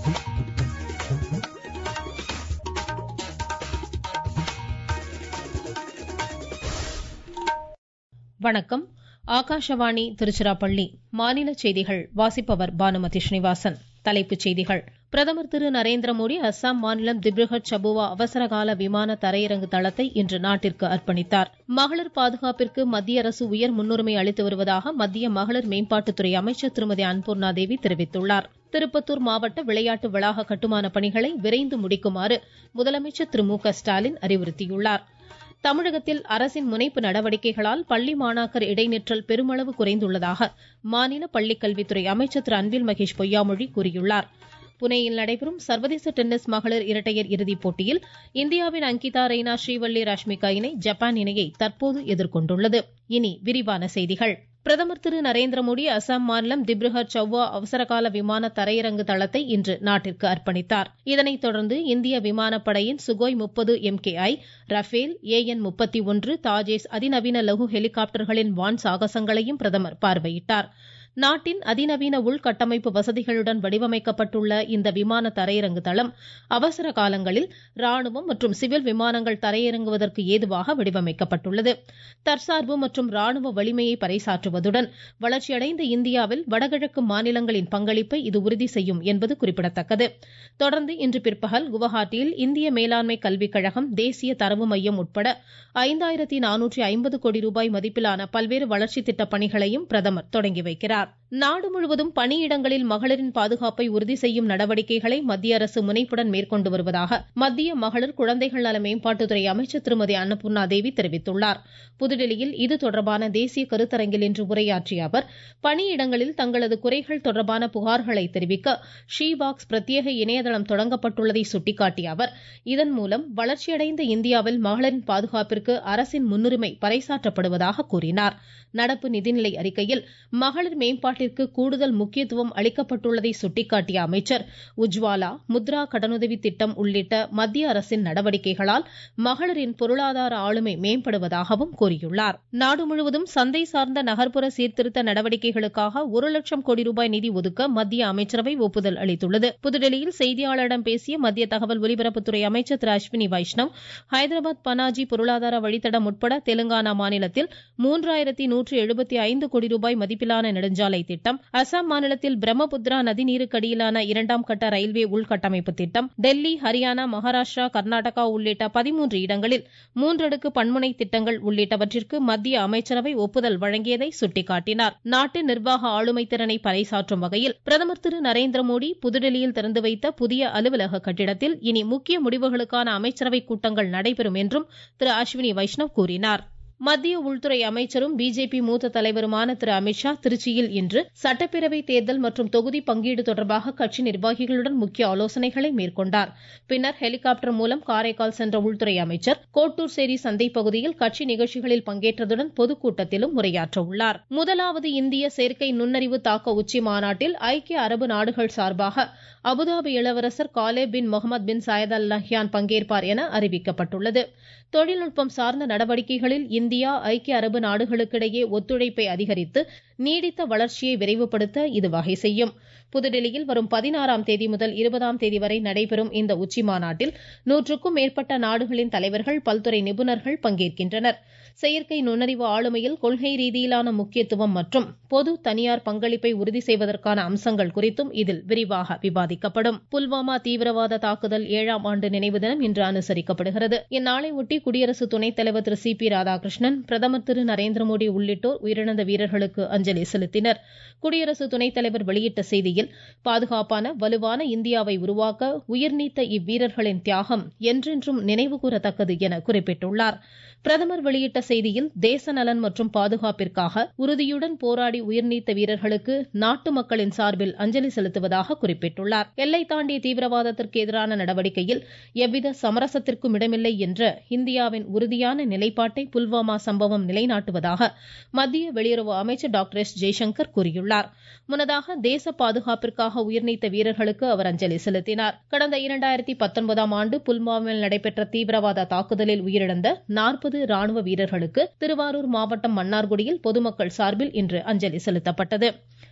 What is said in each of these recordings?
வணக்கம் ஆகாஷவாணி திருச்சிராப்பள்ளி மாநில செய்திகள் வாசிப்பவர் பானுமதி ஸ்ரீனிவாசன் தலைப்புச் செய்திகள் பிரதமர் திரு நரேந்திர மோடி அஸ்ஸாம் மாநிலம் திப்ருகட் சபுவா அவசரகால விமான தரையிறங்கு தளத்தை இன்று நாட்டிற்கு அர்ப்பணித்தார் மகளிர் பாதுகாப்பிற்கு மத்திய அரசு உயர் முன்னுரிமை அளித்து வருவதாக மத்திய மகளிர் மேம்பாட்டுத்துறை அமைச்சர் திருமதி அன்பூர்ணா தேவி தெரிவித்துள்ளார் திருப்பத்தூர் மாவட்ட விளையாட்டு வளாக கட்டுமான பணிகளை விரைந்து முடிக்குமாறு முதலமைச்சர் திரு மு க ஸ்டாலின் அறிவுறுத்தியுள்ளார் தமிழகத்தில் அரசின் முனைப்பு நடவடிக்கைகளால் பள்ளி மாணாக்கர் இடைநிற்றல் பெருமளவு குறைந்துள்ளதாக மாநில பள்ளிக்கல்வித்துறை அமைச்சர் திரு அன்பில் மகேஷ் பொய்யாமொழி கூறியுள்ளார் புனேயில் நடைபெறும் சர்வதேச டென்னிஸ் மகளிர் இரட்டையர் இறுதிப் போட்டியில் இந்தியாவின் அங்கிதா ரெய்னா ஸ்ரீவள்ளி ராஷ்மிகா இணை ஜப்பான் இணையை தற்போது எதிர்கொண்டுள்ளது இனி விரிவான செய்திகள் பிரதமர் திரு நரேந்திர மோடி அசாம் மாநிலம் திப்ருகட் சௌவா அவசரகால விமான தரையிறங்கு தளத்தை இன்று நாட்டிற்கு அர்ப்பணித்தார் இதனைத் தொடர்ந்து இந்திய விமானப்படையின் சுகோய் முப்பது எம்கேஐ ரஃபேல் ஏஎன் முப்பத்தி ஒன்று தாஜேஸ் அதிநவீன லகு ஹெலிகாப்டர்களின் வான் சாகசங்களையும் பிரதமர் பார்வையிட்டார் நாட்டின் அதிநவீன உள்கட்டமைப்பு வசதிகளுடன் வடிவமைக்கப்பட்டுள்ள இந்த விமான தரையிறங்கு தளம் அவசர காலங்களில் ராணுவம் மற்றும் சிவில் விமானங்கள் தரையிறங்குவதற்கு ஏதுவாக வடிவமைக்கப்பட்டுள்ளது தற்சார்பு மற்றும் ராணுவ வலிமையை பறைசாற்றுவதுடன் வளர்ச்சியடைந்த இந்தியாவில் வடகிழக்கு மாநிலங்களின் பங்களிப்பை இது உறுதி செய்யும் என்பது குறிப்பிடத்தக்கது தொடர்ந்து இன்று பிற்பகல் குவஹாட்டியில் இந்திய மேலாண்மை கல்விக் கழகம் தேசிய தரவு மையம் உட்பட ஐந்தாயிரத்தி நானூற்றி ஐம்பது கோடி ரூபாய் மதிப்பிலான பல்வேறு வளர்ச்சி திட்ட பணிகளையும் பிரதமர் தொடங்கி வைக்கிறார் நாடு முழுவதும் பணியிடங்களில் மகளிரின் பாதுகாப்பை உறுதி செய்யும் நடவடிக்கைகளை மத்திய அரசு முனைப்புடன் மேற்கொண்டு வருவதாக மத்திய மகளிர் குழந்தைகள் நல மேம்பாட்டுத்துறை அமைச்சர் திருமதி அன்னபூர்ணா தேவி தெரிவித்துள்ளார் புதுடெல்லியில் இது தொடர்பான தேசிய கருத்தரங்கில் இன்று உரையாற்றிய அவர் பணியிடங்களில் தங்களது குறைகள் தொடர்பான புகார்களை தெரிவிக்க ஷீ பாக்ஸ் பிரத்யேக இணையதளம் தொடங்கப்பட்டுள்ளதை சுட்டிக்காட்டிய அவர் இதன் மூலம் வளர்ச்சியடைந்த இந்தியாவில் மகளிரின் பாதுகாப்பிற்கு அரசின் முன்னுரிமை பறைசாற்றப்படுவதாக கூறினார் நடப்பு நிதிநிலை அறிக்கையில் மகளிர் மேம்பாட்டிற்கு கூடுதல் முக்கியத்துவம் அளிக்கப்பட்டுள்ளதை சுட்டிக்காட்டிய அமைச்சர் உஜ்வாலா முத்ரா கடனுதவி திட்டம் உள்ளிட்ட மத்திய அரசின் நடவடிக்கைகளால் மகளிரின் பொருளாதார ஆளுமை மேம்படுவதாகவும் கூறியுள்ளார் நாடு முழுவதும் சந்தை சார்ந்த நகர்ப்புற சீர்திருத்த நடவடிக்கைகளுக்காக ஒரு லட்சம் கோடி ரூபாய் நிதி ஒதுக்க மத்திய அமைச்சரவை ஒப்புதல் அளித்துள்ளது புதுடெல்லியில் செய்தியாளரிடம் பேசிய மத்திய தகவல் ஒலிபரப்புத்துறை அமைச்சர் திரு அஸ்வினி வைஷ்ணவ் ஹைதராபாத் பனாஜி பொருளாதார வழித்தடம் உட்பட தெலுங்கானா மாநிலத்தில் மூன்றாயிரத்தி நூற்று எழுபத்தி ஐந்து கோடி ரூபாய் மதிப்பிலான நெடுஞ்சாலை திட்டம் அசாம் மாநிலத்தில் பிரம்மபுத்திரா நதிநீருக்கு அடியிலான இரண்டாம் கட்ட ரயில்வே உள்கட்டமைப்பு திட்டம் டெல்லி ஹரியானா மகாராஷ்டிரா கர்நாடகா உள்ளிட்ட பதிமூன்று இடங்களில் மூன்றடுக்கு பன்முனை திட்டங்கள் உள்ளிட்டவற்றிற்கு மத்திய அமைச்சரவை ஒப்புதல் வழங்கியதை சுட்டிக்காட்டினார் நாட்டின் நிர்வாக ஆளுமை திறனை பறைசாற்றும் வகையில் பிரதமர் திரு நரேந்திர மோடி புதுடெல்லியில் திறந்து வைத்த புதிய அலுவலக கட்டிடத்தில் இனி முக்கிய முடிவுகளுக்கான அமைச்சரவை கூட்டங்கள் நடைபெறும் என்றும் திரு அஸ்வினி வைஷ்ணவ் கூறினார் மத்திய உள்துறை அமைச்சரும் பிஜேபி மூத்த தலைவருமான திரு அமித்ஷா திருச்சியில் இன்று சட்டப்பேரவை தேர்தல் மற்றும் தொகுதி பங்கீடு தொடர்பாக கட்சி நிர்வாகிகளுடன் முக்கிய ஆலோசனைகளை மேற்கொண்டார் பின்னர் ஹெலிகாப்டர் மூலம் காரைக்கால் சென்ற உள்துறை அமைச்சர் கோட்டூர் சேரி சந்தை பகுதியில் கட்சி நிகழ்ச்சிகளில் பங்கேற்றதுடன் பொதுக்கூட்டத்திலும் உரையாற்ற உள்ளார் முதலாவது இந்திய செயற்கை நுண்ணறிவு தாக்க உச்சி மாநாட்டில் ஐக்கிய அரபு நாடுகள் சார்பாக அபுதாபி இளவரசர் Khaled bin Mohamed bin Zayed Al Nahyan பங்கேற்பார் என அறிவிக்கப்பட்டுள்ளது தொழில்நுட்பம் சார்ந்த நடவடிக்கைகளில் இந்தியா ஐக்கிய அரபு நாடுகளுக்கிடையே ஒத்துழைப்பை அதிகரித்து நீடித்த வளர்ச்சியை விரைவுபடுத்த இது வகை செய்யும் புதுடெல்லியில் வரும் பதினாறாம் தேதி முதல் இருபதாம் தேதி வரை நடைபெறும் இந்த உச்சி மாநாட்டில் நூற்றுக்கும் மேற்பட்ட நாடுகளின் தலைவர்கள் பல்துறை நிபுணர்கள் பங்கேற்கின்றனர் செயற்கை நுண்ணறிவு ஆளுமையில் கொள்கை ரீதியிலான முக்கியத்துவம் மற்றும் பொது தனியார் பங்களிப்பை உறுதி செய்வதற்கான அம்சங்கள் குறித்தும் இதில் விரிவாக விவாதிக்கப்படும் புல்வாமா தீவிரவாத தாக்குதல் ஏழாம் ஆண்டு நினைவு தினம் இன்று அனுசரிக்கப்படுகிறது இந்நாளை ஒட்டி குடியரசு துணைத் தலைவர் திரு சி பி ராதாகிருஷ்ணன் பிரதமர் திரு நரேந்திர மோடி உள்ளிட்டோர் உயிரிழந்த வீரர்களுக்கு அஞ்சலி செலுத்தினர் குடியரசு துணைத் தலைவர் வெளியிட்ட செய்தியில் பாதுகாப்பான வலுவான இந்தியாவை உருவாக்க உயிர்நீத்த இவ்வீரர்களின் தியாகம் என்றென்றும் நினைவுகூரத்தக்கது என குறிப்பிட்டுள்ளார் பிரதமர் வெளியிட்ட செய்தியில் தேச நலன் மற்றும் பாதுகாப்பிற்காக உறுதியுடன் போராடி உயிர்நீத்த வீரர்களுக்கு நாட்டு மக்களின் சார்பில் அஞ்சலி செலுத்துவதாக குறிப்பிட்டுள்ளார் எல்லை தாண்டிய தீவிரவாதத்திற்கு எதிரான நடவடிக்கையில் எவ்வித சமரசத்திற்கும் இடமில்லை என்ற இந்தியாவின் உறுதியான நிலைப்பாட்டை புல்வாமா சம்பவம் நிலைநாட்டுவதாக மத்திய வெளியுறவு அமைச்சர் டாக்டர் எஸ் ஜெய்சங்கர் கூறியுள்ளார் முன்னதாக தேச பாதுகாப்பிற்காக உயிர்நீத்த வீரர்களுக்கு அவர் அஞ்சலி செலுத்தினார் கடந்த இரண்டாயிரத்தி பத்தொன்பதாம் ஆண்டு புல்வாமாவில் நடைபெற்ற தீவிரவாத தாக்குதலில் உயிரிழந்த நாற்பது ராணுவ வீரர்களுக்கு திருவாரூர் மாவட்டம் மன்னார்குடியில் பொதுமக்கள் சார்பில் இன்று அஞ்சலி செலுத்தப்பட்டது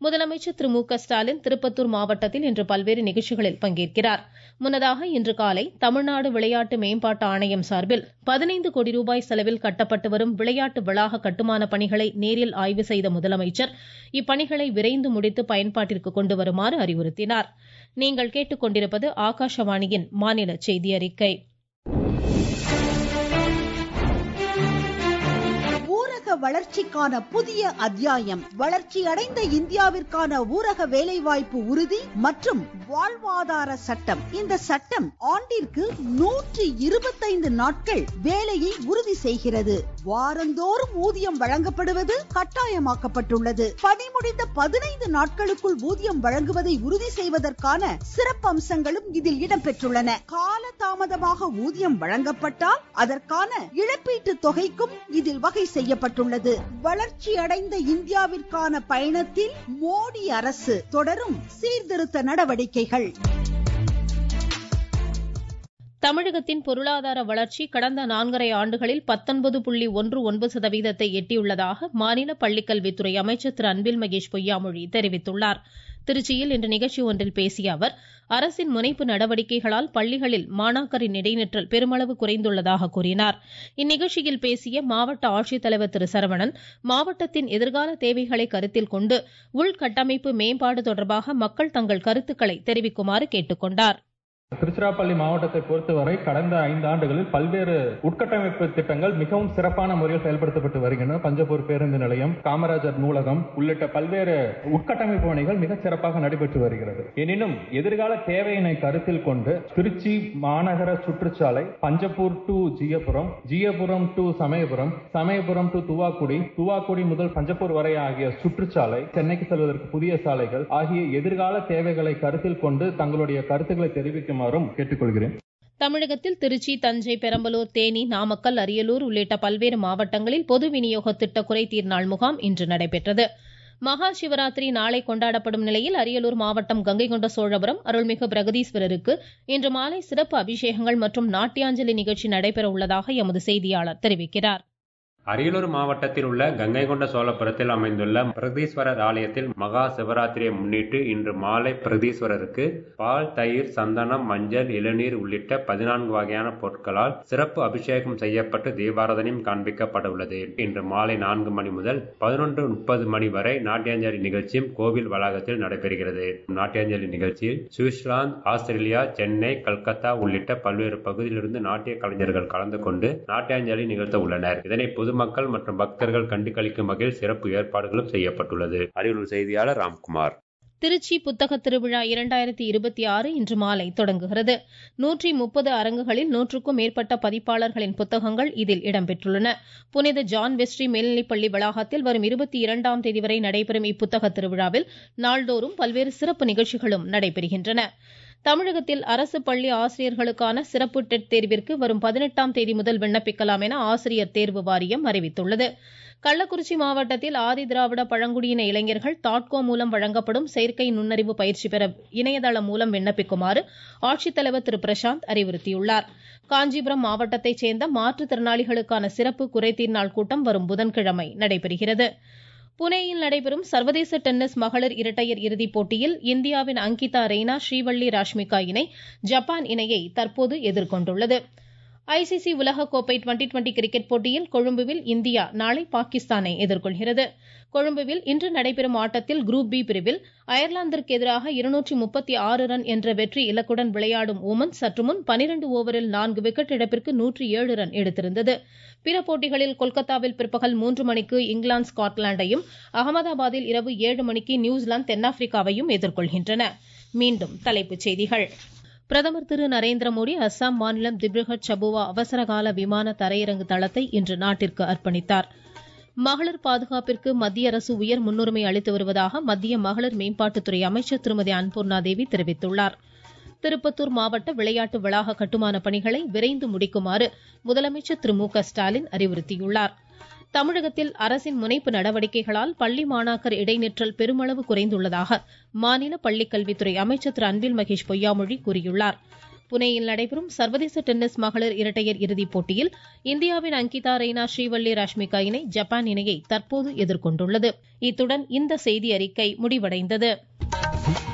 முதலமைச்சர் திரு மு க ஸ்டாலின் திருப்பத்தூர் மாவட்டத்தில் இன்று பல்வேறு நிகழ்ச்சிகளில் பங்கேற்கிறார் முன்னதாக இன்று காலை தமிழ்நாடு விளையாட்டு மேம்பாட்டு ஆணையம் சார்பில் பதினைந்து கோடி ரூபாய் செலவில் கட்டப்பட்டு வரும் விளையாட்டு வளாக கட்டுமான பணிகளை நேரில் ஆய்வு செய்த முதலமைச்சர் இப்பணிகளை விரைந்து முடித்து பயன்பாட்டிற்கு கொண்டு வருமாறு அறிவுறுத்தினார் நீங்கள் கேட்டுக்கொண்டிருப்பது ஆகாஷவாணியின் மாநில செய்தி அறிக்கை ஊரக வளர்ச்சிக்கான புதிய அத்தியாயம் வளர்ச்சி அடைந்த இந்தியாவிற்கான ஊரக வேலைவாய்ப்பு உறுதி மற்றும் வாழ்வாதார சட்டம் இந்த சட்டம் ஆண்டிற்கு நூற்றி இருபத்தைந்து நாட்கள் வேலையை உறுதி செய்கிறது வாரந்தோறும் ஊதியம் வழங்கப்படுவது கட்டாயமாக்கப்பட்டுள்ளது பணி முடிந்த பதினைந்து நாட்களுக்குள் ஊதியம் வழங்குவதை உறுதி செய்வதற்கான சிறப்பு அம்சங்களும் இதில் இடம்பெற்றுள்ளன கால தாமதமாக ஊதியம் வழங்கப்பட்டால் அதற்கான இழப்பீட்டு தொகைக்கும் இதில் வகை செய்யப்பட்டுள்ளது வளர்ச்சி அடைந்த இந்தியாவிற்கான பயணத்தில் மோடி அரசு தொடரும் சீர்திருத்த நடவடிக்கைகள் தமிழகத்தின் பொருளாதார வளர்ச்சி கடந்த நான்கரை ஆண்டுகளில் பத்தொன்பது புள்ளி ஒன்று ஒன்பது சதவீதத்தை எட்டியுள்ளதாக மாநில பள்ளிக்கல்வித்துறை அமைச்சர் திரு அன்பில் மகேஷ் பொய்யாமொழி தெரிவித்துள்ளார் திருச்சியில் இன்று நிகழ்ச்சி ஒன்றில் பேசிய அவர் அரசின் முனைப்பு நடவடிக்கைகளால் பள்ளிகளில் மாணாக்கரின் இடைநிற்றல் பெருமளவு குறைந்துள்ளதாக கூறினார் இந்நிகழ்ச்சியில் பேசிய மாவட்ட ஆட்சித்தலைவர் திரு சரவணன் மாவட்டத்தின் எதிர்கால தேவைகளை கருத்தில் கொண்டு உள்கட்டமைப்பு மேம்பாடு தொடர்பாக மக்கள் தங்கள் கருத்துக்களை தெரிவிக்குமாறு கேட்டுக் கொண்டார் திருச்சிராப்பள்ளி மாவட்டத்தை பொறுத்தவரை கடந்த ஐந்து ஆண்டுகளில் பல்வேறு உட்கட்டமைப்பு திட்டங்கள் மிகவும் சிறப்பான முறையில் செயல்படுத்தப்பட்டு வருகின்றன பஞ்சப்பூர் பேருந்து நிலையம் காமராஜர் நூலகம் உள்ளிட்ட பல்வேறு உட்கட்டமைப்பு பணிகள் மிகச் சிறப்பாக நடைபெற்று வருகிறது எனினும் எதிர்கால தேவையினை கருத்தில் கொண்டு திருச்சி மாநகர சுற்றுச்சாலை Panjappur to Jeeyapuram Jeeyapuram to Samayapuram Samayapuram to Thuvakudi Thuvakudi முதல் பஞ்சப்பூர் வரை ஆகிய சுற்றுச்சாலை சென்னைக்கு செல்வதற்கு புதிய சாலைகள் ஆகிய எதிர்கால தேவைகளை கருத்தில் கொண்டு தங்களுடைய கருத்துக்களை தெரிவிக்குமாறும் கேட்டுக்கொள்கிறேன் தமிழகத்தில் திருச்சி தஞ்சை பெரம்பலூர் தேனி நாமக்கல் அரியலூர் உள்ளிட்ட பல்வேறு மாவட்டங்களில் பொது விநியோக திட்ட குறைதீர் நாள் முகாம் இன்று நடைபெற்றது மகா சிவராத்திரி நாளை கொண்டாடப்படும் நிலையில் அரியலூர் மாவட்டம் கங்கை கொண்ட சோழபுரம் அருள்மிகு பிரகதீஸ்வரருக்கு இன்று மாலை சிறப்பு அபிஷேகங்கள் மற்றும் நாட்டியாஞ்சலி நிகழ்ச்சி நடைபெற உள்ளதாக எமது செய்தியாளர் தெரிவிக்கிறார் அரியலூர் மாவட்டத்தில் உள்ள கங்கை கொண்ட சோழபுரத்தில் அமைந்துள்ள பிரகதீஸ்வரர் ஆலயத்தில் மகா சிவராத்திரியை முன்னிட்டு இன்று மாலை பிரகதீஸ்வரருக்கு பால் தயிர் சந்தனம் மஞ்சள் இளநீர் உள்ளிட்ட பதினான்கு வகையான பொருட்களால் சிறப்பு அபிஷேகம் செய்யப்பட்டு தீபாராதனையும் காண்பிக்கப்பட உள்ளது இன்று மாலை நான்கு மணி முதல் பதினொன்று முப்பது மணி வரை நாட்டியாஞ்சலி நிகழ்ச்சியும் கோவில் வளாகத்தில் நடைபெறுகிறது நாட்டியாஞ்சலி நிகழ்ச்சியில் சுவிட்சர்லாந்து ஆஸ்திரேலியா சென்னை கல்கத்தா உள்ளிட்ட பல்வேறு பகுதியிலிருந்து நாட்டிய கலைஞர்கள் கலந்து கொண்டு நாட்டியாஞ்சலி நிகழ்த்த உள்ளனர் இதனை பொதுமக்கள் மற்றும் பக்தர்கள் கண்டு கழிக்கும் வகையில் சிறப்பு ஏற்பாடுகளும் செய்யப்பட்டுள்ளது அரியலூர் செய்தியாளர் ராம்குமார் திருச்சி புத்தக திருவிழா இரண்டாயிரத்தி இருபத்தி ஆறு இன்று மாலை தொடங்குகிறது நூற்றி முப்பது அரங்குகளில் நூற்றுக்கும் மேற்பட்ட பதிப்பாளர்களின் புத்தகங்கள் இதில் இடம்பெற்றுள்ளன புனித ஜான் வெஸ்ட்ரி மேல்நிலைப்பள்ளி வளாகத்தில் வரும் இருபத்தி இரண்டாம் தேதி வரை நடைபெறும் இப்புத்தக திருவிழாவில் நாள்தோறும் பல்வேறு சிறப்பு நிகழ்ச்சிகளும் நடைபெறுகின்றன தமிழகத்தில் அரசு பள்ளி ஆசிரியர்களுக்கான சிறப்பு டெட் தேர்விற்கு வரும் பதினெட்டாம் தேதி முதல் விண்ணப்பிக்கலாம் என ஆசிரியர் தேர்வு வாரியம் அறிவித்துள்ளது கள்ளக்குறிச்சி மாவட்டத்தில் ஆதி திராவிட பழங்குடியின இளைஞர்கள் தாட்கோ மூலம் வழங்கப்படும் செயற்கை நுண்ணறிவு பயிற்சி பெற இணையதளம் மூலம் விண்ணப்பிக்குமாறு ஆட்சித்தலைவர் திரு பிரசாந்த் அறிவுறுத்தியுள்ளார் காஞ்சிபுரம் மாவட்டத்தைச் சேர்ந்த மாற்றுத்திறனாளிகளுக்கான சிறப்பு குறைதீர் நாள் கூட்டம் வரும் புதன்கிழமை நடைபெறுகிறது புனேயில் நடைபெறும் சர்வதேச டென்னிஸ் மகளிர் இரட்டையர் இறுதிப் போட்டியில் இந்தியாவின் அங்கிதா ரெய்னா ஸ்ரீவள்ளி ராஷ்மிகா இணை ஜப்பான் இணையை தற்போது எதிர்கொண்டுள்ளது ஐசிசி உலகக்கோப்பை டுவெண்டி டுவெண்டி கிரிக்கெட் போட்டியில் கொழும்புவில் இந்தியா நாளை பாகிஸ்தானை எதிர்கொள்கிறது கொழும்புவில் இன்று நடைபெறும் ஆட்டத்தில் குரூப் பி பிரிவில் அயர்லாந்திற்கு எதிராக இருநூற்றி முப்பத்தி ஆறு ரன் என்ற வெற்றி இலக்குடன் விளையாடும் ஓமன் சற்று முன் பனிரெண்டு ஓவரில் நான்கு விக்கெட் இழப்பிற்கு நூற்றி ஏழு ரன் எடுத்திருந்தது பிற போட்டிகளில் கொல்கத்தாவில் பிற்பகல் மூன்று மணிக்கு இங்கிலாந்து ஸ்காட்லாந்தையும் அகமதாபாத்தில் இரவு ஏழு மணிக்கு நியூசிலாந்து தென்னாப்பிரிக்காவையும் எதிர்கொள்கின்றன மீண்டும் தலைப்புச் செய்திகள் பிரதமர் திரு நரேந்திர மோடி அஸ்ஸாம் மாநிலம் திப்ருகட் சபுவா அவசரகால விமான தரையிறங்கு தளத்தை இன்று நாட்டிற்கு அர்ப்பணித்தார் மகளிர் பாதுகாப்பிற்கு மத்திய அரசு உயர் முன்னுரிமை அளித்து வருவதாக மத்திய மகளிர் மேம்பாட்டுத்துறை அமைச்சர் திருமதி அன்பூர்ணா தேவி தெரிவித்துள்ளார் திருப்பத்தூர் மாவட்ட விளையாட்டு வளாக கட்டுமான பணிகளை விரைந்து முடிக்குமாறு முதலமைச்சர் திரு மு க ஸ்டாலின் அறிவுறுத்தியுள்ளார் தமிழகத்தில் அரசின் முனைப்பு நடவடிக்கைகளால் பள்ளி மாணாக்கர் இடைநிற்றல் பெருமளவு குறைந்துள்ளதாக மாநில பள்ளிக்கல்வித்துறை அமைச்சர் திரு அன்பில் மகேஷ் பொய்யாமொழி கூறியுள்ளார் புனேயில் நடைபெறும் சர்வதேச டென்னிஸ் மகளிர் இரட்டையர் இறுதிப் போட்டியில் இந்தியாவின் அங்கிதா ரெய்னா ஸ்ரீவள்ளி ராஷ்மிகா இணை ஜப்பான் இணையை தற்போது எதிர்கொண்டுள்ளது இத்துடன் இந்த செய்தி அறிக்கை முடிவடைந்தது